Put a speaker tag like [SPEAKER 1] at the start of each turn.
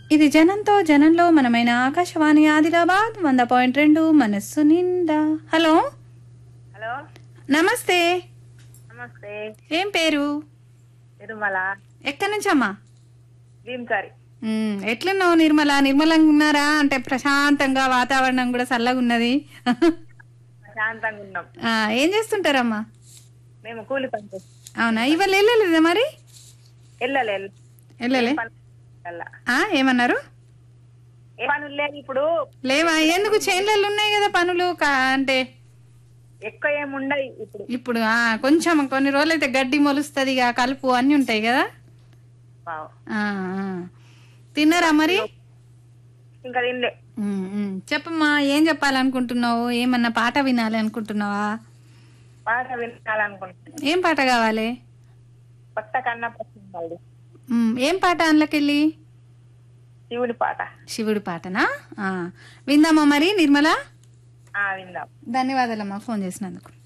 [SPEAKER 1] ఇది జనంతో జనంలో మనమైన ఆకాశవాణి ఆదిలాబాద్ వంద పాయింట్ రెండు మనస్సు నిండా హలో
[SPEAKER 2] హలో
[SPEAKER 1] నమస్తే
[SPEAKER 2] నమస్తే
[SPEAKER 1] ఏం పేరు
[SPEAKER 2] తిరుమల
[SPEAKER 1] ఎక్కడి నుంచమ్మా
[SPEAKER 2] భీమ్కారి
[SPEAKER 1] ఉమ్, ఎట్లున్నావు నిర్మల నిర్మలంగా ఉన్నారా అంటే ప్రశాంతంగా వాతావరణం కూడా చల్లగా ఉన్నది
[SPEAKER 2] శాంతంగా ఉన్నాం
[SPEAKER 1] ఆ, ఏం చేస్తుంటారమ్మా
[SPEAKER 2] మేము కూలి పని చేస్తాం
[SPEAKER 1] అవునా ఇవాళ వెళ్ళలేదా మరి
[SPEAKER 2] వెళ్ళలే
[SPEAKER 1] వెళ్ళలే
[SPEAKER 2] వెళ్ళా.
[SPEAKER 1] ఆ, ఏమన్నారు
[SPEAKER 2] ఏ పనులు లేదు ఇప్పుడు
[SPEAKER 1] లేవా ఎందుకు చేన్లలో ఉన్నాయి కదా పనులు కా- అంటే
[SPEAKER 2] ఎక్కువ ఏమి ఉండయి ఇప్పుడు
[SPEAKER 1] ఇప్పుడు ఆ, కొంచెం కొన్ని రోజులు అయితే గడ్డి మొలుస్తుంది ఇక కలుపు అన్నీ ఉంటాయి కదా
[SPEAKER 2] వావ్.
[SPEAKER 1] ఆ, ఆ. తిన్నారా మరి
[SPEAKER 2] ఇంకా తినలే
[SPEAKER 1] ఉమ్, ఉమ్. చెప్పమ్మా ఏం చెప్పాలనుకుంటున్నావు ఏమన్నా పాట వినాలి అనుకుంటున్నావా
[SPEAKER 2] పాట వినాలనుకుంటున్నాను
[SPEAKER 1] ఏం పాట కావాలి
[SPEAKER 2] కొత్త కన్నా ప్రశ్న
[SPEAKER 1] ఉమ్, ఏం పాట అందులోకెళ్ళి
[SPEAKER 2] శివుని పాట
[SPEAKER 1] శివుడి పాటనా ఆ. విందామా మరి నిర్మల
[SPEAKER 2] ఆ విందాం
[SPEAKER 1] ధన్యవాదాలమ్మా ఫోన్ చేసినందుకు